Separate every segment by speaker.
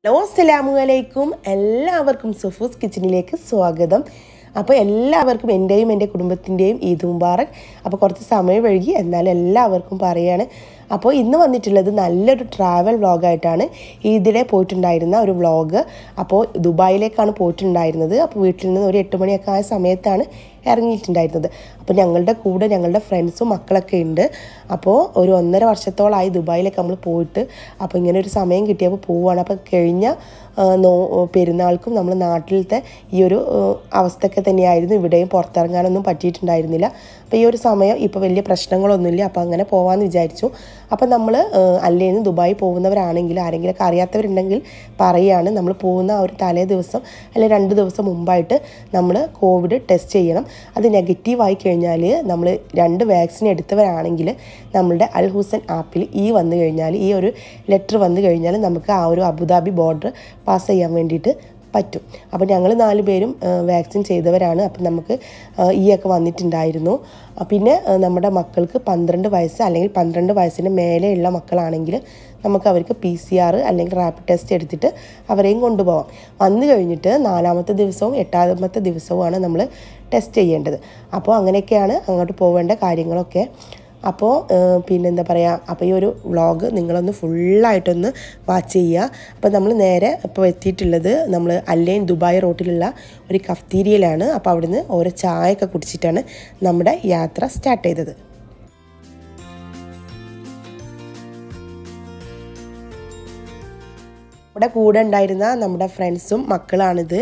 Speaker 1: hello അസ്സലാമു അലൈക്കും എല്ലാവർക്കും സുഫൂസ് കിച്ചണിലേക്ക് സ്വാഗതം അപ്പോൾ എല്ലാവർക്കും എൻ്റെയും എൻ്റെ കുടുംബത്തിൻ്റെയും ഈദ് മുബാറക് അപ്പോൾ കുറച്ച് സമയം വൈകി എന്നാലും എല്ലാവർക്കും പറയാണ് അപ്പോൾ ഇന്ന് വന്നിട്ടുള്ളത് നല്ലൊരു ട്രാവൽ വ്ളോഗായിട്ടാണ് ഈദിടെ പോയിട്ടുണ്ടായിരുന്ന ഒരു വ്ളോഗ് അപ്പോൾ ദുബായിലേക്കാണ് പോയിട്ടുണ്ടായിരുന്നത് അപ്പോൾ വീട്ടിൽ നിന്ന് ഒരു എട്ട് മണിയൊക്കെ ആയ സമയത്താണ് ഇറങ്ങിയിട്ടുണ്ടായിരുന്നത് അപ്പോൾ ഞങ്ങളുടെ കൂടെ ഞങ്ങളുടെ ഫ്രണ്ട്സും മക്കളൊക്കെ ഉണ്ട് അപ്പോൾ ഒരു ഒന്നര വർഷത്തോളമായി ദുബായിലേക്ക് നമ്മൾ പോയിട്ട് അപ്പോൾ ഇങ്ങനെ ഒരു സമയം കിട്ടിയപ്പോൾ പോവുകയാണ് അപ്പോൾ കഴിഞ്ഞ ആ, നോ പെരുന്നാൾക്കും നമ്മൾ നാട്ടിലത്തെ ഈ ഒരു ആ, അവസ്ഥയൊക്കെ തന്നെയായിരുന്നു ഇവിടെയും പുറത്തിറങ്ങാനൊന്നും പറ്റിയിട്ടുണ്ടായിരുന്നില്ല അപ്പോൾ ഈ ഒരു സമയം ഇപ്പോൾ വലിയ പ്രശ്നങ്ങളൊന്നുമില്ല അപ്പോൾ അങ്ങനെ പോകാമെന്ന് വിചാരിച്ചു അപ്പോൾ നമ്മൾ അല്ലേന്ന് ദുബായി പോകുന്നവരാണെങ്കിൽ ആരെങ്കിലുമൊക്കെ അറിയാത്തവരുണ്ടെങ്കിൽ പറയുകയാണ് നമ്മൾ പോകുന്ന ആ ഒരു തലേ ദിവസം അല്ലെങ്കിൽ രണ്ട് ദിവസം മുമ്പായിട്ട് നമ്മൾ കോവിഡ് ടെസ്റ്റ് ചെയ്യണം അത് നെഗറ്റീവായി കഴിഞ്ഞാൽ നമ്മൾ രണ്ട് വാക്സിൻ എടുത്തവരാണെങ്കിൽ നമ്മളുടെ അൽ ഹുസൻ ആപ്പിൽ ഈ വന്നു കഴിഞ്ഞാൽ ഈ ഒരു ലെറ്റർ വന്നു കഴിഞ്ഞാൽ നമുക്ക് ആ ഒരു അബുദാബി ബോർഡർ പാസ് ചെയ്യാൻ വേണ്ടിയിട്ട് പറ്റും അപ്പോൾ ഞങ്ങൾ നാല് പേരും വാക്സിൻ ചെയ്തവരാണ് അപ്പം നമുക്ക് ആ, ഈ ഒക്കെ വന്നിട്ടുണ്ടായിരുന്നു ആ, പിന്നെ ആ, നമ്മുടെ മക്കൾക്ക് പന്ത്രണ്ട് വയസ്സ് അല്ലെങ്കിൽ പന്ത്രണ്ട് വയസ്സിന് മേലെയുള്ള മക്കളാണെങ്കിൽ നമുക്ക് അവർക്ക് പി സി ആർ അല്ലെങ്കിൽ റാപ്പിഡ് ടെസ്റ്റ് എടുത്തിട്ട് അവരെയും കൊണ്ടുപോകാം വന്നു കഴിഞ്ഞിട്ട് നാലാമത്തെ ദിവസവും എട്ടാമത്തെ ദിവസവുമാണ് നമ്മൾ ടെസ്റ്റ് ചെയ്യേണ്ടത് അപ്പോൾ അങ്ങനെയൊക്കെയാണ് അങ്ങോട്ട് പോവേണ്ട കാര്യങ്ങളൊക്കെ അപ്പോൾ പിന്നെന്താ പറയുക അപ്പോൾ ഈ ഒരു വ്ളോഗ് നിങ്ങളൊന്ന് ഫുള്ളായിട്ടൊന്ന് വാച്ച് ചെയ്യുക അപ്പോൾ നമ്മൾ നേരെ ഇപ്പോൾ എത്തിയിട്ടുള്ളത് നമ്മൾ അല്ലൈൻ ദുബായ് റോട്ടിലുള്ള ഒരു കഫ്തീരിയയിലാണ് അപ്പോൾ അവിടുന്ന് ഓരോ ചായയൊക്കെ കുടിച്ചിട്ടാണ് നമ്മുടെ യാത്ര സ്റ്റാർട്ട് ചെയ്തത് ഇവിടെ കൂടെ ഉണ്ടായിരുന്ന നമ്മുടെ ഫ്രണ്ട്സും മക്കളാണിത്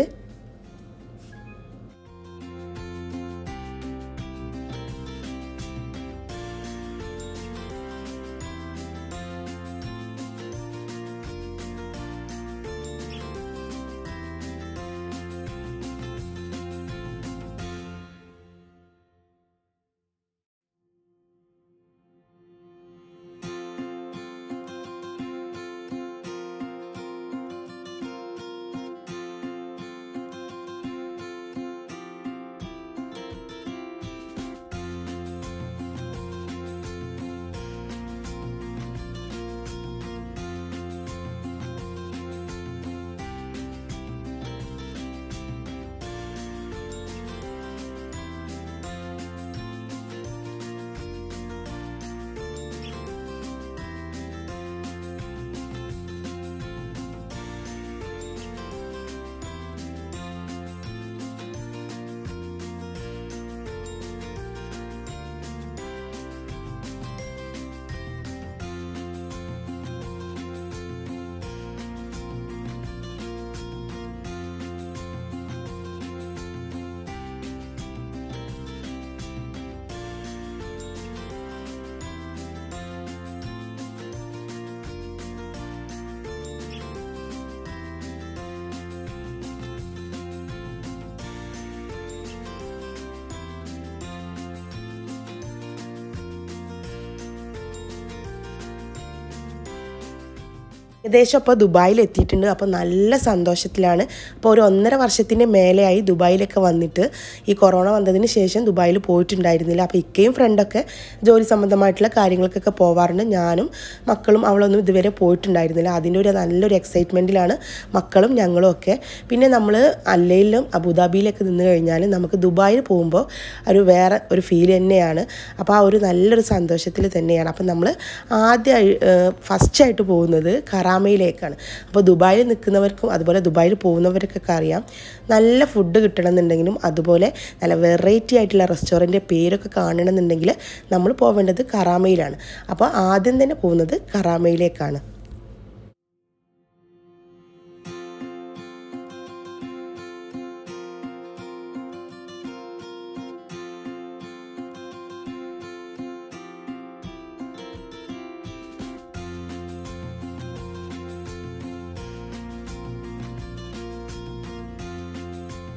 Speaker 1: ഏകദേശം അപ്പോൾ ദുബായിൽ എത്തിയിട്ടുണ്ട് അപ്പോൾ നല്ല സന്തോഷത്തിലാണ് അപ്പോൾ ഒരു ഒന്നര വർഷത്തിൻ്റെ മേലെയായി ദുബായിലൊക്കെ വന്നിട്ട് ഈ കൊറോണ വന്നതിന് ശേഷം ദുബായിൽ പോയിട്ടുണ്ടായിരുന്നില്ല അപ്പോൾ ഇക്കയും ഫ്രണ്ടൊക്കെ ജോലി സംബന്ധമായിട്ടുള്ള കാര്യങ്ങൾക്കൊക്കെ പോവാറുണ്ട് ഞാനും മക്കളും അവളൊന്നും ഇതുവരെ പോയിട്ടുണ്ടായിരുന്നില്ല അതിൻ്റെ ഒരു നല്ലൊരു എക്സൈറ്റ്മെൻറ്റിലാണ് മക്കളും ഞങ്ങളും ഒക്കെ പിന്നെ നമ്മൾ അല്ലയിലും അബുദാബിയിലൊക്കെ നിന്ന് കഴിഞ്ഞാൽ നമുക്ക് ദുബായിൽ പോകുമ്പോൾ ഒരു വേറെ ഒരു ഫീൽ തന്നെയാണ് അപ്പോൾ ആ ഒരു നല്ലൊരു സന്തോഷത്തിൽ തന്നെയാണ് അപ്പം നമ്മൾ ആദ്യമായി ഫസ്റ്റായിട്ട് പോകുന്നത് കറാമയിലേക്കാണ് അപ്പോൾ ദുബായിൽ നിൽക്കുന്നവർക്കും അതുപോലെ ദുബായിൽ പോകുന്നവർക്കൊക്കെ അറിയാം നല്ല ഫുഡ് കിട്ടണമെന്നുണ്ടെങ്കിലും അതുപോലെ നല്ല വെറൈറ്റി ആയിട്ടുള്ള റെസ്റ്റോറൻറ്റ് പേരൊക്കെ കാണണമെന്നുണ്ടെങ്കിൽ നമ്മൾ പോവേണ്ടത് കറാമയിലാണ് അപ്പോൾ ആദ്യം തന്നെ പോകുന്നത് കറാമയിലേക്കാണ്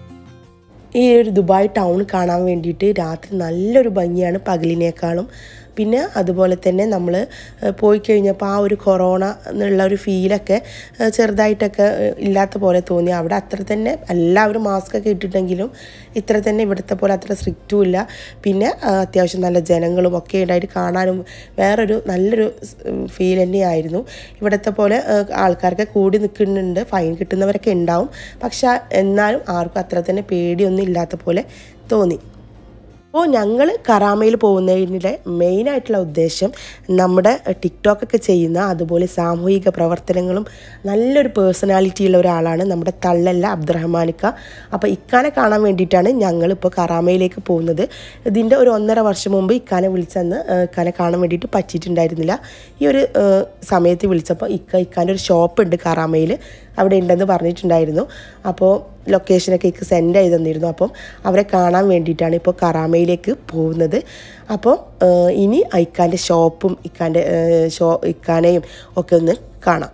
Speaker 1: ഈ ഒരു ദുബായ് ടൗൺ കാണാൻ വേണ്ടിയിട്ട് രാത്രി നല്ലൊരു ഭംഗിയാണ് പകലിനേക്കാളും പിന്നെ അതുപോലെ തന്നെ നമ്മൾ പോയി കഴിഞ്ഞപ്പോൾ ആ ഒരു കൊറോണ എന്നുള്ള ഒരു ഫീലൊക്കെ ഏഹ്, ചെറുതായിട്ടൊക്കെ ഏഹ്, ഇല്ലാത്ത പോലെ തോന്നി അവിടെ അത്ര തന്നെ എല്ലാവരും മാസ്ക് ഒക്കെ ഇട്ടിട്ടെങ്കിലും ഇത്ര തന്നെ ഇവിടുത്തെ പോലെ അത്ര സ്ട്രിക്റ്റും ഇല്ല പിന്നെ ആ, അത്യാവശ്യം നല്ല ജനങ്ങളും ഒക്കെ ഉണ്ടായിട്ട് കാണാനും വേറൊരു നല്ലൊരു ഫീൽ തന്നെയായിരുന്നു ഇവിടുത്തെ പോലെ ആ, ആൾക്കാർക്ക് കൂടി നിൽക്കുന്നുണ്ട് ഫൈൻ കിട്ടുന്നവരൊക്കെ ഉണ്ടാവും പക്ഷെ എന്നാലും ആർക്കും അത്ര തന്നെ പേടിയൊന്നും ഇല്ലാത്ത പോലെ തോന്നി അപ്പോൾ ഞങ്ങൾ കറാമയിൽ പോകുന്നതിൻ്റെ മെയിനായിട്ടുള്ള ഉദ്ദേശം നമ്മുടെ ടിക്ടോക്കൊക്കെ ചെയ്യുന്ന അതുപോലെ സാമൂഹിക പ്രവർത്തനങ്ങളും നല്ലൊരു പേഴ്സണാലിറ്റി ഉള്ള ഒരാളാണ് നമ്മുടെ തള്ളല്ല അബ്ദുറഹ്മാനിക്ക അപ്പോൾ ഇക്കാനെ കാണാൻ വേണ്ടിയിട്ടാണ് ഞങ്ങളിപ്പോൾ കറാമയിലേക്ക് പോകുന്നത് ഇതിൻ്റെ ഒരു ഒന്നര വർഷം മുമ്പ് ഇക്കാനെ വിളിച്ചന്ന് ഏഹ്, ഇക്കാനെ കാണാൻ വേണ്ടിയിട്ട് പറ്റിയിട്ടുണ്ടായിരുന്നില്ല ഈ ഒരു ഏഹ്, സമയത്ത് വിളിച്ചപ്പോൾ ഇക്ക ഇക്കാൻ്റെ ഒരു ഷോപ്പ് ഉണ്ട് കറാമയിൽ അവിടെ ഉണ്ടെന്ന് പറഞ്ഞിട്ടുണ്ടായിരുന്നു അപ്പോൾ ലൊക്കേഷനൊക്കെ ഇക്ക് സെൻഡ് ചെയ്ത് തന്നിരുന്നു അപ്പം അവരെ കാണാൻ വേണ്ടിയിട്ടാണ് ഇപ്പോൾ കറാമയിലേക്ക് പോകുന്നത് അപ്പോൾ ഏഹ്, ഇനി ഇക്കാൻ്റെ ഷോപ്പും ഇക്കാൻ്റെ ഏഹ്, ഷോ ഇക്കാനെയും ഒക്കെ ഒന്ന് കാണാം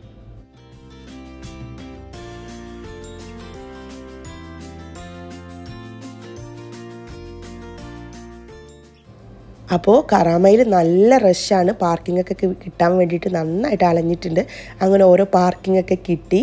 Speaker 1: അപ്പോൾ കറാമയിൽ നല്ല റഷാണ് പാർക്കിംഗ് ഒക്കെ കി- കിട്ടാൻ വേണ്ടിയിട്ട് നന്നായിട്ട് അലഞ്ഞിട്ടുണ്ട് അങ്ങനെ ഓരോ പാർക്കിംഗ് ഒക്കെ കിട്ടി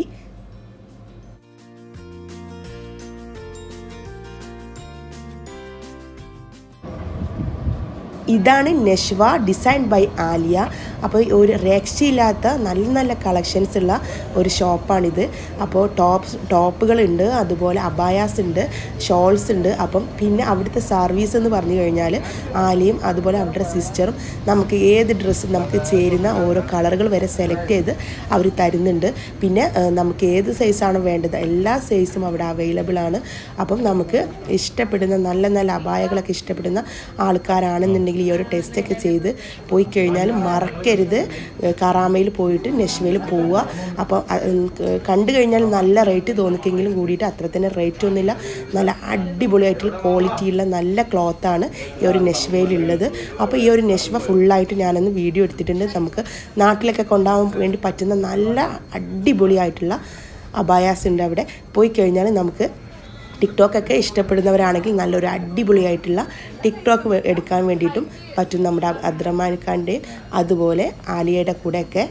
Speaker 1: ഇതാണ് നെഷ്വ ഡിസൈൻ ബൈ ആലിയ അപ്പോൾ ഒരു രക്ഷയില്ലാത്ത നല്ല നല്ല കളക്ഷൻസ് ഉള്ള ഒരു ഷോപ്പാണിത് അപ്പോൾ ടോപ്സ് ടോപ്പുകളുണ്ട് അതുപോലെ അബായാസ് ഉണ്ട് ഷോൾസ് ഉണ്ട് അപ്പം പിന്നെ അവിടുത്തെ സർവീസ് എന്ന് പറഞ്ഞു കഴിഞ്ഞാൽ ആലിയും അതുപോലെ അവരുടെ സിസ്റ്ററും നമുക്ക് ഏത് ഡ്രസ്സ് നമുക്ക് ചേരുന്ന ഓരോ കളറുകൾ വരെ സെലക്ട് ചെയ്ത് അവർ തരുന്നുണ്ട് പിന്നെ ആ, നമുക്ക് ഏത് സൈസാണ് വേണ്ടത് എല്ലാ സൈസും അവിടെ അവൈലബിൾ ആണ് അപ്പം നമുക്ക് ഇഷ്ടപ്പെടുന്ന നല്ല നല്ല അപായകളൊക്കെ ഇഷ്ടപ്പെടുന്ന ആൾക്കാരാണെന്നുണ്ടെങ്കിൽ ഈ ഒരു ടെസ്റ്റൊക്കെ ചെയ്ത് പോയി കഴിഞ്ഞാൽ മറക്കരുത് കറാമയിൽ പോയിട്ട് നെഷ്മയിൽ പോവുക അപ്പോൾ കണ്ടു കഴിഞ്ഞാൽ നല്ല റേറ്റ് തോന്നിക്കെങ്കിലും കൂടിയിട്ട് അത്ര തന്നെ റേറ്റ് ഒന്നുമില്ല നല്ല അടിപൊളിയായിട്ടുള്ള ക്വാളിറ്റിയുള്ള നല്ല ക്ലോത്താണ് ഈ ഒരു നെഷ്വയിലുള്ളത് അപ്പോൾ ഈ ഒരു നെഷ്വ ഫുള്ളായിട്ട് ഞാനൊന്ന് വീഡിയോ എടുത്തിട്ടുണ്ട് നമുക്ക് നാട്ടിലൊക്കെ കൊണ്ടുപോകാൻ വേണ്ടി പറ്റുന്ന നല്ല അടിപൊളിയായിട്ടുള്ള അബായാസ് ഉണ്ട് അവിടെ പോയി കഴിഞ്ഞാൽ നമുക്ക് ടിക്ടോക്കൊക്കെ ഇഷ്ടപ്പെടുന്നവരാണെങ്കിൽ നല്ലൊരു അടിപൊളിയായിട്ടുള്ള ടിക്ടോക്ക് വെ- എടുക്കാൻ വേണ്ടിയിട്ടും പറ്റും നമ്മുടെ അബ്ദുറഹ്മാൻ ഖാൻ്റെയും അതുപോലെ ആലിയയുടെ കൂടെയൊക്കെ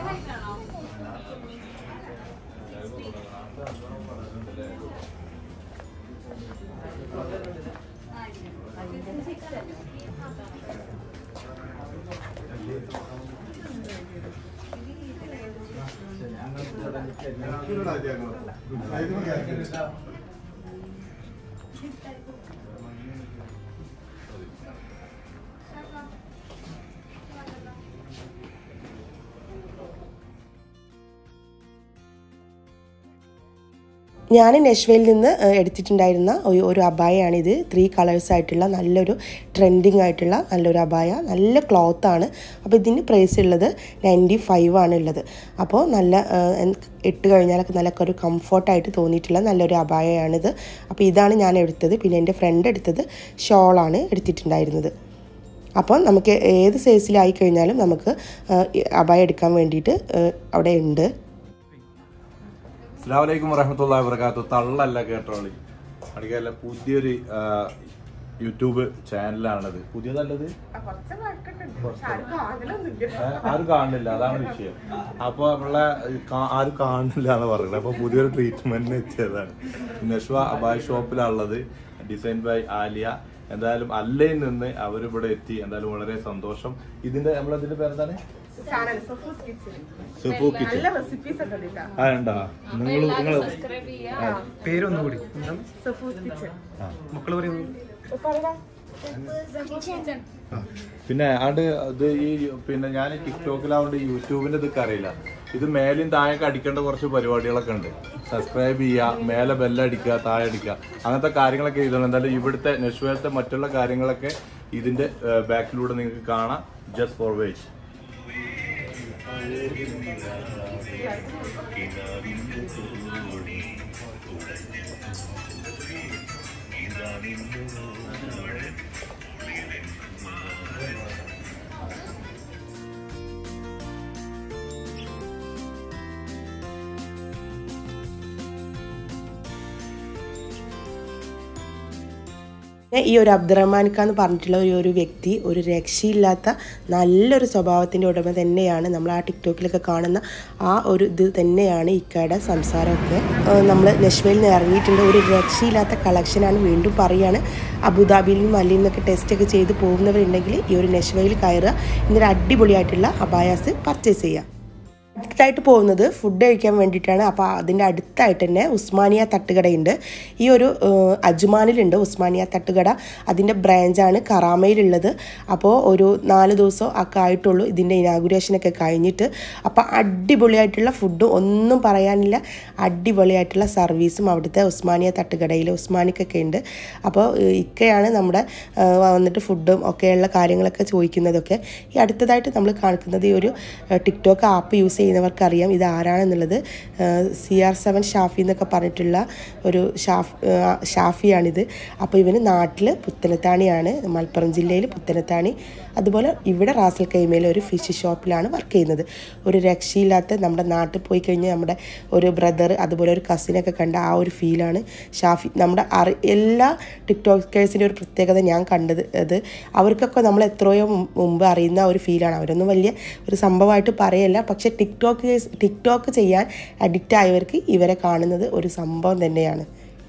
Speaker 1: ഞാൻ നെഷ്വയിൽ നിന്ന് ഏഹ്, എടുത്തിട്ടുണ്ടായിരുന്ന ഒരു ഒരു അബായയാണിത് ത്രീ കളേഴ്സ് ആയിട്ടുള്ള നല്ലൊരു ട്രെൻഡിങ് ആയിട്ടുള്ള നല്ലൊരു അബായ നല്ല ക്ലോത്താണ് അപ്പോൾ ഇതിൻ്റെ പ്രൈസ് ഉള്ളത് നയൻറ്റി ഫൈവ് ആണ് ഉള്ളത് അപ്പോൾ നല്ല ഏഹ്, എൻ- ഇട്ട് കഴിഞ്ഞാലൊക്കെ നല്ല ഒരു കംഫർട്ടായിട്ട് തോന്നിയിട്ടുള്ള നല്ലൊരു അബായയാണിത് അപ്പോൾ ഇതാണ് ഞാൻ എടുത്തത് പിന്നെ എൻ്റെ ഫ്രണ്ട് എടുത്തത് ഷോളാണ് എടുത്തിട്ടുണ്ടായിരുന്നത് അപ്പോൾ നമുക്ക് ഏത് സൈസിലായി കഴിഞ്ഞാലും നമുക്ക് ഏഹ്, ഈ അബായ എടുക്കാൻ വേണ്ടിയിട്ട് ഏഹ്, അവിടെ ഉണ്ട്
Speaker 2: അസ്സാമലൈക്കും വറഹമത്തുള്ള വർക്കാത്തു തള്ളല്ല കേട്ടോളി അടിക്കല്ല പുതിയൊരു ആ, യൂട്യൂബ് ചാനലാണത് പുതിയതല്ലത് ഏ, ആരും കാണില്ല അതാണ് വിഷയം അപ്പൊ നമ്മളെ കാ- ആരും കാണില്ല എന്ന് പറയുന്നത് അപ്പൊ പുതിയൊരു ട്രീറ്റ്മെന്റിന് എത്തിയതാണ് നഷ്വ അബായ് ഷോപ്പിലാണുള്ളത് ഡിസൈൻ ബൈ ആലിയ എന്തായാലും അല്ലയിൽ നിന്ന് അവരിവിടെ എത്തി എന്തായാലും വളരെ സന്തോഷം ഇതിന്റെ നമ്മളതിന്റെ പേരെന്താണ് സുഫു കിച്ചൻ ആ ഉണ്ടോ നിങ്ങൾ നിങ്ങൾ
Speaker 3: പേരൊന്നുകൂടി മക്കള് പറയുന്നു
Speaker 2: പിന്നെ ആണ്ട് ഇത് ഈ പിന്നെ ഞാൻ ടിക്ടോക്കിലാവുകൊണ്ട് യൂട്യൂബിന്റെ ഇതൊക്കെ അറിയില്ല ഇത് മേലും താഴേക്ക് അടിക്കേണ്ട കുറച്ച് പരിപാടികളൊക്കെ ഉണ്ട് സബ്സ്ക്രൈബ് ചെയ്യുക മേലെ ബെല്ലടിക്കുക താഴെ അടിക്കുക അങ്ങനത്തെ കാര്യങ്ങളൊക്കെ ചെയ്തോളൂ എന്തായാലും ഇവിടുത്തെ നെഷ്വേലത്തെ മറ്റുള്ള കാര്യങ്ങളൊക്കെ ഇതിന്റെ ബാക്കിലൂടെ നിങ്ങൾക്ക് കാണാം ജസ്റ്റ് ഫോർ വെയിറ്റ്
Speaker 1: പിന്നെ ഈ ഒരു അബ്ദുറഹ്മാൻ ഖാൻ എന്ന് പറഞ്ഞിട്ടുള്ള ഒരു ഒരു വ്യക്തി ഒരു രക്ഷയില്ലാത്ത നല്ലൊരു സ്വഭാവത്തിൻ്റെ ഉടമ തന്നെയാണ് നമ്മൾ ആ ടിക്ടോക്കിലൊക്കെ കാണുന്ന ആ ഒരു ഇത് തന്നെയാണ് ഇക്കയുടെ സംസാരമൊക്കെ നമ്മൾ നെഷ്വയിൽ നിന്ന് ഇറങ്ങിയിട്ടുണ്ട് ഒരു രക്ഷയില്ലാത്ത കളക്ഷനാണ് വീണ്ടും പറയുകയാണ് അബുദാബിയിൽ നിന്നും മല്ലിയിൽ നിന്നൊക്കെ ടെസ്റ്റ് ഒക്കെ ചെയ്ത് പോകുന്നവരുണ്ടെങ്കിൽ ഈ ഒരു നെഷ്വയിൽ കയറുക എന്നിട്ട് അടിപൊളിയായിട്ടുള്ള അബായാസ് പർച്ചേസ് ചെയ്യുക അടുത്തായിട്ട് പോകുന്നത് ഫുഡ് കഴിക്കാൻ വേണ്ടിയിട്ടാണ് അപ്പോൾ അതിൻ്റെ അടുത്തായിട്ട് തന്നെ ഉസ്മാനിയ തട്ടുകടയുണ്ട് ഈ ഒരു ഏഹ്, അജ്മാനിലുണ്ട് ഉസ്മാനിയ തട്ടുകട അതിൻ്റെ ബ്രാഞ്ചാണ് കറാമയിലുള്ളത് അപ്പോൾ ഒരു നാല് ദിവസം ഒക്കെ ആയിട്ടുള്ളൂ ഇതിൻ്റെ ഇനാഗുറേഷനൊക്കെ കഴിഞ്ഞിട്ട് അപ്പോൾ അടിപൊളിയായിട്ടുള്ള ഫുഡും ഒന്നും പറയാനില്ല അടിപൊളിയായിട്ടുള്ള സർവീസും അവിടുത്തെ ഉസ്മാനിയ തട്ടുകടയിൽ ഉസ്മാനിക്കൊക്കെ ഉണ്ട് അപ്പോൾ ഏഹ്, ഇക്കയാണ് നമ്മുടെ ഏഹ്, വന്നിട്ട് ഫുഡും ഒക്കെയുള്ള കാര്യങ്ങളൊക്കെ ചോദിക്കുന്നതൊക്കെ ഈ അടുത്തതായിട്ട് നമ്മൾ കാണിക്കുന്നത് ഈ ഒരു ഏഹ്, ടിക്ടോക്ക് ആപ്പ് യൂസ് ചെയ്യുന്നവർക്കറിയാം ഇത് ആരാണെന്നുള്ളത് സി ആർ സെവൻ ഷാഫി എന്നൊക്കെ പറഞ്ഞിട്ടുള്ള ഒരു ഷാഫ് ഏഹ്, ഷാഫിയാണിത് അപ്പോൾ ഇവന് നാട്ടിൽ പുത്തനത്താണിയാണ് മലപ്പുറം ജില്ലയിൽ പുത്തനത്താണി അതുപോലെ ഇവിടെ റാസൽ കൈമയിൽ ഒരു ഫിഷ് ഷോപ്പിലാണ് വർക്ക് ചെയ്യുന്നത് ഒരു രക്ഷയില്ലാത്ത നമ്മുടെ നാട്ടിൽ പോയി കഴിഞ്ഞാൽ നമ്മുടെ ഒരു ബ്രദർ അതുപോലെ ഒരു കസിനൊക്കെ കണ്ട ആ ഒരു ഫീലാണ് ഷാഫി നമ്മുടെ അറി എല്ലാ ടിക്ടോക്കേഴ്സിൻ്റെ ഒരു പ്രത്യേകത ഞാൻ കണ്ടത് അത് അവർക്കൊക്കെ നമ്മൾ എത്രയോ മും- മുമ്പ് അറിയുന്ന ഒരു ഫീലാണ് അവരൊന്നും വലിയ ഒരു സംഭവമായിട്ട് പറയല്ല പക്ഷേ ടിക്ടോക്ക് ടിക്ടോക്ക് ചെയ്യാൻ അഡിക്റ്റ് ആയവർക്ക് ഇവരെ കാണുന്നത് ഒരു സംഭവം തന്നെയാണ്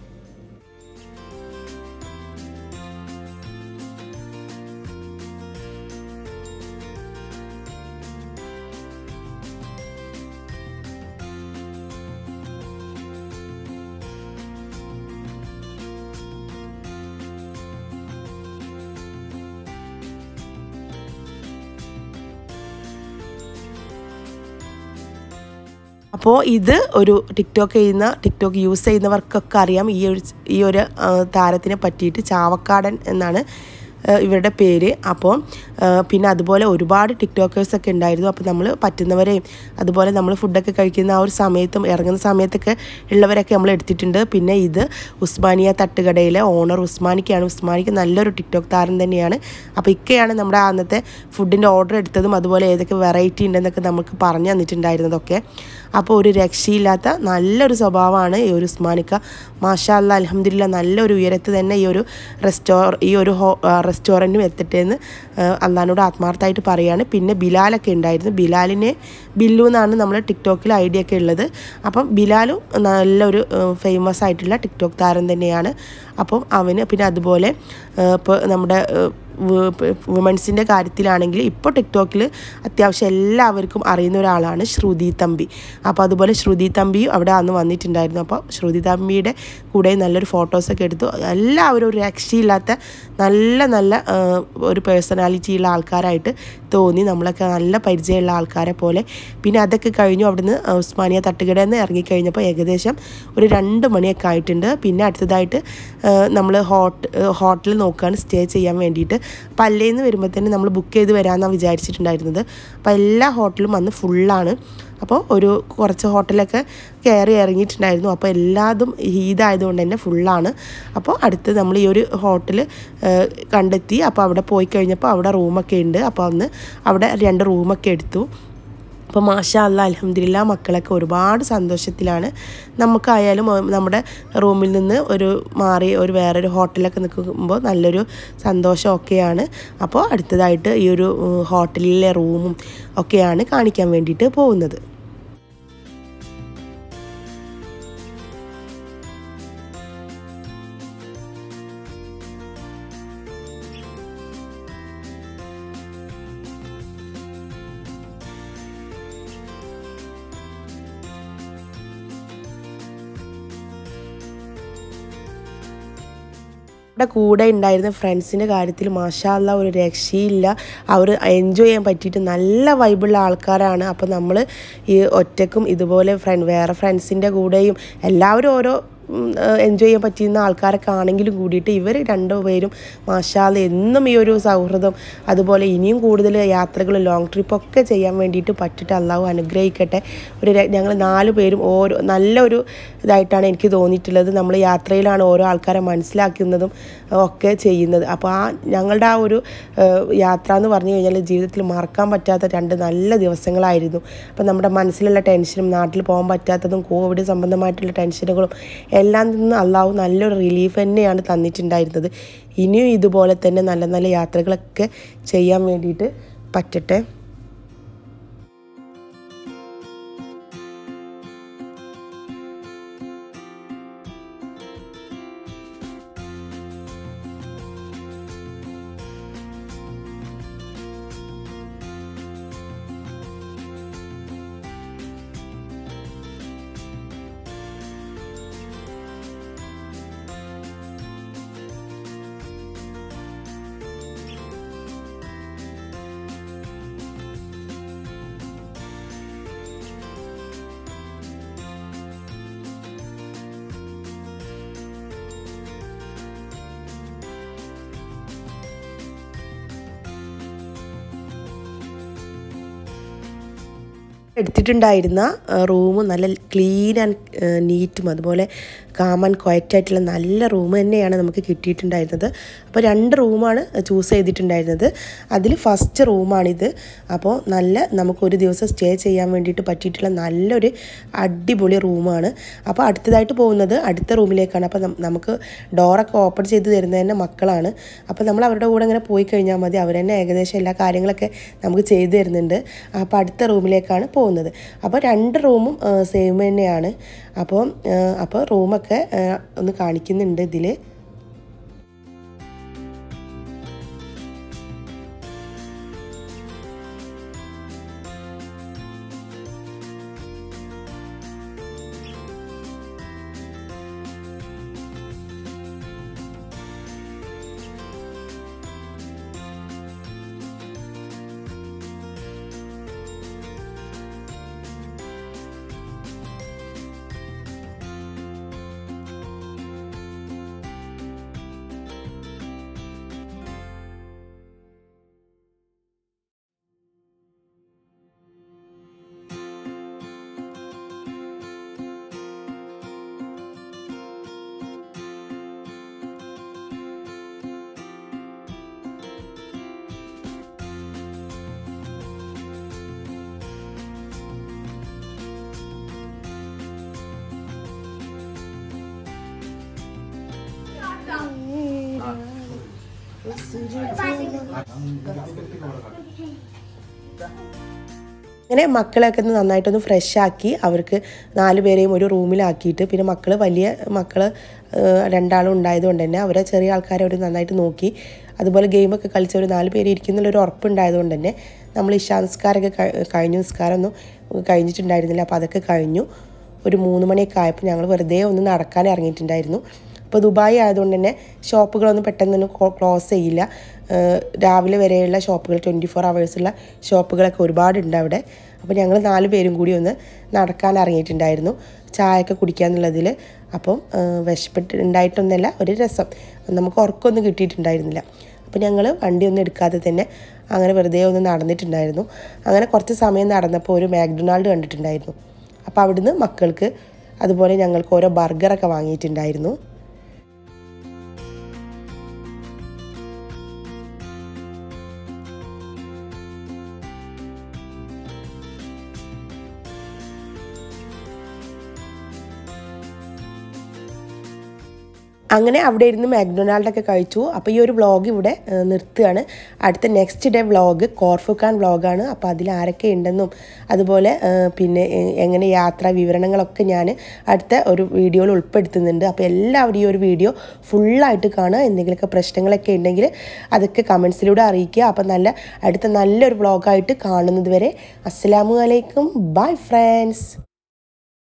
Speaker 1: അപ്പോൾ ഇത് ഒരു ടിക്ടോക്ക് ചെയ്യുന്ന ടിക്ടോക്ക് യൂസ് ചെയ്യുന്നവർക്കൊക്കെ അറിയാം ഈ ഒരു ഈ ഒരു ആ, താരത്തിനെ പറ്റിയിട്ട് ചാവക്കാടൻ എന്നാണ് ആ, ഇവരുടെ പേര് അപ്പോൾ ആ, പിന്നെ അതുപോലെ ഒരുപാട് ടിക്ടോക്കേഴ്സ് ഒക്കെ ഉണ്ടായിരുന്നു അപ്പോൾ നമ്മൾ പറ്റുന്നവരെയും അതുപോലെ നമ്മൾ ഫുഡൊക്കെ കഴിക്കുന്ന ആ ഒരു സമയത്തും ഇറങ്ങുന്ന സമയത്തൊക്കെ ഉള്ളവരൊക്കെ നമ്മൾ എടുത്തിട്ടുണ്ട് പിന്നെ ഇത് ഉസ്മാനിയ തട്ടുകടയിലെ ഓണർ ഉസ്മാനിക്കാണ് ഉസ്മാനിക്ക് നല്ലൊരു ടിക്ടോക്ക് താരം തന്നെയാണ് അപ്പോൾ ഇക്കയാണ് നമ്മുടെ അന്നത്തെ ഫുഡിൻ്റെ ഓർഡർ എടുത്തതും അതുപോലെ ഏതൊക്കെ വെറൈറ്റി ഉണ്ടെന്നൊക്കെ നമുക്ക് പറഞ്ഞു തന്നിട്ടുണ്ടായിരുന്നതൊക്കെ അപ്പോൾ ഒരു രക്ഷയില്ലാത്ത നല്ലൊരു സ്വഭാവമാണ് ഈ ഒരു ഉസ്മാനിക്ക മാഷാ അല്ല അലഹമില്ല നല്ലൊരു ഉയരത്ത് തന്നെ ഈ ഒരു റെസ്റ്റോർ ഈ ഒരു ഹോ റെസ്റ്റോറൻറ്റും എത്തട്ടെ എന്ന് അള്ളഹാനോട് ആത്മാർത്ഥമായിട്ട് പറയാണ് പിന്നെ ബിലാലൊക്കെ ഉണ്ടായിരുന്നു ബിലാലിനെ ബില്ലു എന്നാണ് നമ്മൾ ടിക്ടോക്കിൽ ഐഡിയ ഒക്കെ ഉള്ളത് അപ്പം ബിലാലും നല്ലൊരു ഫേമസ് ആയിട്ടുള്ള ടിക്ടോക്ക് താരം തന്നെയാണ് അപ്പം അവന് പിന്നെ അതുപോലെ ഇപ്പോൾ നമ്മുടെ ഏഹ്, വുമൻസിൻ്റെ കാര്യത്തിലാണെങ്കിൽ ഇപ്പോൾ ടിക്ടോക്കിൽ അത്യാവശ്യം എല്ലാവർക്കും അറിയുന്ന ഒരാളാണ് ശ്രുതി തമ്പി അപ്പോൾ അതുപോലെ ശ്രുതി തമ്പിയും അവിടെ അന്ന് വന്നിട്ടുണ്ടായിരുന്നു അപ്പോൾ ശ്രുതി തമ്പിയുടെ കൂടെ നല്ലൊരു ഫോട്ടോസൊക്കെ എടുത്തു എല്ലാവരും ഒരു രക്ഷയില്ലാത്ത നല്ല നല്ല ആ, ഒരു പേഴ്സണാലിറ്റി ഉള്ള ആൾക്കാരായിട്ട് തോന്നി നമ്മളൊക്കെ നല്ല പരിചയമുള്ള ആൾക്കാരെ പോലെ പിന്നെ അതൊക്കെ കഴിഞ്ഞു അവിടുന്ന് ഉസ്മാനിയ തട്ടുകടയിൽ നിന്ന് ഇറങ്ങിക്കഴിഞ്ഞപ്പോൾ ഏകദേശം ഒരു രണ്ട് മണിയൊക്കെ ആയിട്ടുണ്ട് പിന്നെ അടുത്തതായിട്ട് നമ്മൾ ഹോട്ട് ഹോട്ടൽ നോക്കുകയാണ് സ്റ്റേ ചെയ്യാൻ വേണ്ടിയിട്ട് അപ്പോൾ അല്ലേന്ന് വരുമ്പോൾ തന്നെ നമ്മൾ ബുക്ക് ചെയ്ത് വരാമെന്നാണ് വിചാരിച്ചിട്ടുണ്ടായിരുന്നത് അപ്പോൾ എല്ലാ ഹോട്ടലും വന്ന് ഫുള്ളാണ് അപ്പോൾ ഒരു കുറച്ച് ഹോട്ടലൊക്കെ കയറി ഇറങ്ങിയിട്ടുണ്ടായിരുന്നു അപ്പോൾ എല്ലാതും ഹീദായതുകൊണ്ട് തന്നെ ഫുള്ളാണ് അപ്പോൾ അടുത്ത് നമ്മൾ ഈ ഒരു ഹോട്ടൽ കണ്ടെത്തി അപ്പോൾ അവിടെ പോയി കഴിഞ്ഞപ്പോൾ അവിടെ റൂമൊക്കെ ഉണ്ട് അപ്പോൾ അന്ന് അവിടെ രണ്ട് റൂമൊക്കെ എടുത്തു അപ്പോൾ മാഷാ അല്ല അലഹമില്ല മക്കളൊക്കെ ഒരുപാട് സന്തോഷത്തിലാണ് നമുക്കായാലും ഏ, നമ്മുടെ റൂമിൽ നിന്ന് ഒരു മാറി ഒരു വേറൊരു ഹോട്ടലൊക്കെ നിൽക്കുമ്പോൾ നല്ലൊരു സന്തോഷമൊക്കെയാണ് അപ്പോൾ അടുത്തതായിട്ട് ഈ ഒരു ഉം, ഹോട്ടലിലെ റൂമും ഒക്കെയാണ് കാണിക്കാൻ വേണ്ടിയിട്ട് പോകുന്നത് ഇവിടെ കൂടെ ഉണ്ടായിരുന്ന ഫ്രണ്ട്സിൻ്റെ കാര്യത്തിൽ മാഷാല്ല ഒരു രക്ഷയില്ല അവർ എൻജോയ് ചെയ്യാൻ പറ്റിയിട്ട് നല്ല വൈബുള്ള ആൾക്കാരാണ് അപ്പോൾ നമ്മൾ ഈ ഒറ്റക്കും ഇതുപോലെ ഫ്രണ്ട് വേറെ ഫ്രണ്ട്സിൻ്റെ കൂടെയും എല്ലാവരും ഓരോ എൻജോയ് ചെയ്യാൻ പറ്റുന്ന ആൾക്കാരൊക്കെ ആണെങ്കിലും കൂടിയിട്ട് ഇവർ രണ്ടുപേരും മാഷാല എന്നും ഈ ഒരു സൗഹൃദം അതുപോലെ ഇനിയും കൂടുതൽ യാത്രകൾ ലോങ് ട്രിപ്പൊക്കെ ചെയ്യാൻ വേണ്ടിയിട്ട് പറ്റിയിട്ട് അള്ളാഹു അനുഗ്രഹിക്കട്ടെ ഒരു ര- ഞങ്ങൾ നാല് പേരും ഓരോ നല്ലൊരു ഇതായിട്ടാണ് എനിക്ക് തോന്നിയിട്ടുള്ളത് നമ്മൾ യാത്രയിലാണ് ഓരോ ആൾക്കാരെ മനസ്സിലാക്കുന്നതും ഒക്കെ ചെയ്യുന്നത് അപ്പോൾ ആ ഞങ്ങളുടെ ആ ഒരു ഏഹ്, യാത്ര എന്ന് പറഞ്ഞു കഴിഞ്ഞാൽ ജീവിതത്തിൽ മറക്കാൻ പറ്റാത്ത രണ്ട് നല്ല ദിവസങ്ങളായിരുന്നു അപ്പോൾ നമ്മുടെ മനസ്സിലുള്ള ടെൻഷനും നാട്ടിൽ പോകാൻ പറ്റാത്തതും കോവിഡ് സംബന്ധമായിട്ടുള്ള ടെൻഷനുകളും എല്ലാം നിന്ന് അള്ളാഹു നല്ലൊരു റിലീഫ് തന്നെയാണ് തന്നിട്ടുണ്ടായിരുന്നത് ഇനിയും ഇതുപോലെ തന്നെ നല്ല നല്ല യാത്രകളൊക്കെ ചെയ്യാൻ വേണ്ടിയിട്ട് പറ്റട്ടെ എടുത്തിട്ടുണ്ടായിരുന്ന റൂം നല്ല ക്ലീൻ ആൻഡ് നീറ്റും അതുപോലെ കാം ആൻഡ് ക്വയറ്റ് ആയിട്ടുള്ള നല്ല റൂം തന്നെയാണ് നമുക്ക് കിട്ടിയിട്ടുണ്ടായിരുന്നത് അപ്പോൾ രണ്ട് റൂമാണ് ചൂസ് ചെയ്തിട്ടുണ്ടായിരുന്നത് അതിൽ ഫസ്റ്റ് റൂമാണിത് അപ്പോൾ നല്ല നമുക്ക് ഒരു ദിവസം സ്റ്റേ ചെയ്യാൻ വേണ്ടിയിട്ട് പറ്റിയിട്ടുള്ള നല്ലൊരു അടിപൊളി റൂമാണ് അപ്പോൾ അടുത്തതായിട്ട് പോകുന്നത് അടുത്ത റൂമിലേക്കാണ് അപ്പോൾ നം- നമുക്ക് ഡോറൊക്കെ ഓപ്പൺ ചെയ്ത് തരുന്നത് തന്നെ മക്കളാണ് അപ്പോൾ നമ്മൾ അവരുടെ കൂടെ ഇങ്ങനെ പോയി കഴിഞ്ഞാൽ മതി അവർ തന്നെ ഏകദേശം എല്ലാ കാര്യങ്ങളൊക്കെ നമുക്ക് ചെയ്തു തരുന്നുണ്ട് അപ്പോൾ അടുത്ത റൂമിലേക്കാണ് പോകുന്നത് അപ്പോൾ രണ്ട് റൂമും സെയിം തന്നെയാണ് അപ്പോൾ അപ്പോൾ റൂമൊക്കെ ആ, ഒന്ന് കാണിക്കുന്നുണ്ട് ഇതിൽ അങ്ങനെ മക്കളെയൊക്കെ ഒന്ന് നന്നായിട്ടൊന്ന് ഫ്രഷ് ആക്കി അവർക്ക് നാല് പേരെയും ഒരു റൂമിലാക്കിയിട്ട് പിന്നെ മക്കൾ വലിയ മക്കൾ രണ്ടാളും ഉണ്ടായതുകൊണ്ട് തന്നെ അവരെ ചെറിയ ആൾക്കാരെ അവർ നന്നായിട്ട് നോക്കി അതുപോലെ ഗെയിമൊക്കെ കളിച്ച് ഒരു നാല് പേര് ഇരിക്കുന്നുള്ളൊരു ഉറപ്പുണ്ടായതുകൊണ്ട് തന്നെ നമ്മൾ ഇഷാ നിസ്കാരമൊക്കെ കഴി- കഴിഞ്ഞു നിസ്കാരമൊന്നും കഴിഞ്ഞിട്ടുണ്ടായിരുന്നില്ല അപ്പോൾ അതൊക്കെ കഴിഞ്ഞു ഒരു മൂന്ന് മണിയൊക്കെ ആയപ്പോൾ ഞങ്ങൾ വെറുതെ ഒന്ന് നടക്കാൻ ഇറങ്ങിയിട്ടുണ്ടായിരുന്നു ഇപ്പോൾ ദുബായ് ആയതുകൊണ്ട് തന്നെ ഷോപ്പുകളൊന്നും പെട്ടെന്നൊന്നും ക്ലോസ് ചെയ്യില്ല ഏഹ് രാവിലെ വരെയുള്ള ഷോപ്പുകൾ ട്വൻറ്റി ഫോർ അവേഴ്സുള്ള ഷോപ്പുകളൊക്കെ ഒരുപാടുണ്ട് അവിടെ അപ്പോൾ ഞങ്ങൾ നാല് പേരും കൂടി ഒന്ന് നടക്കാൻ ഇറങ്ങിയിട്ടുണ്ടായിരുന്നു ചായയൊക്കെ കുടിക്കാന്നുള്ളതിൽ അപ്പം ഏഹ് വിശപ്പെട്ട് ഉണ്ടായിട്ടൊന്നുമല്ല ഒരു രസം നമുക്ക് ഉറക്കമൊന്നും കിട്ടിയിട്ടുണ്ടായിരുന്നില്ല അപ്പോൾ ഞങ്ങൾ വണ്ടിയൊന്നും എടുക്കാതെ തന്നെ അങ്ങനെ വെറുതെ ഒന്ന് നടന്നിട്ടുണ്ടായിരുന്നു അങ്ങനെ കുറച്ച് സമയം നടന്നപ്പോൾ ഒരു മാക്ഡൊണാൾഡ് കണ്ടിട്ടുണ്ടായിരുന്നു അപ്പോൾ അവിടുന്ന് മക്കൾക്ക് അതുപോലെ ഞങ്ങൾക്ക് ഓരോ ബർഗറൊക്കെ വാങ്ങിയിട്ടുണ്ടായിരുന്നു അങ്ങനെ അവിടെ ഇരുന്ന് മാക്ഡൊണാൾഡൊക്കെ കഴിച്ചു അപ്പോൾ ഈ ഒരു വ്ളോഗ് ഇവിടെ ഏഹ്, നിർത്തുകയാണ് അടുത്ത നെക്സ്റ്റ് ഡേ വ്ളോഗ് കോർഫുഖാൻ വ്ളോഗാണ് അപ്പോൾ അതിൽ ആരൊക്കെ ഉണ്ടെന്നും അതുപോലെ ഏഹ്, പിന്നെ എ- എങ്ങനെ യാത്രാ വിവരണങ്ങളൊക്കെ ഞാൻ അടുത്ത ഒരു വീഡിയോയിൽ ഉൾപ്പെടുത്തുന്നുണ്ട് അപ്പോൾ എല്ലാവരും ഈ ഒരു വീഡിയോ ഫുള്ളായിട്ട് കാണുക എന്തെങ്കിലുമൊക്കെ പ്രശ്നങ്ങളൊക്കെ ഉണ്ടെങ്കിൽ അതൊക്കെ കമൻസിലൂടെ അറിയിക്കുക അപ്പോൾ നല്ല അടുത്ത നല്ലൊരു വ്ളോഗായിട്ട് കാണുന്നത് വരെ അസ്സലാമു അലൈക്കും ബൈ ഫ്രണ്ട്സ്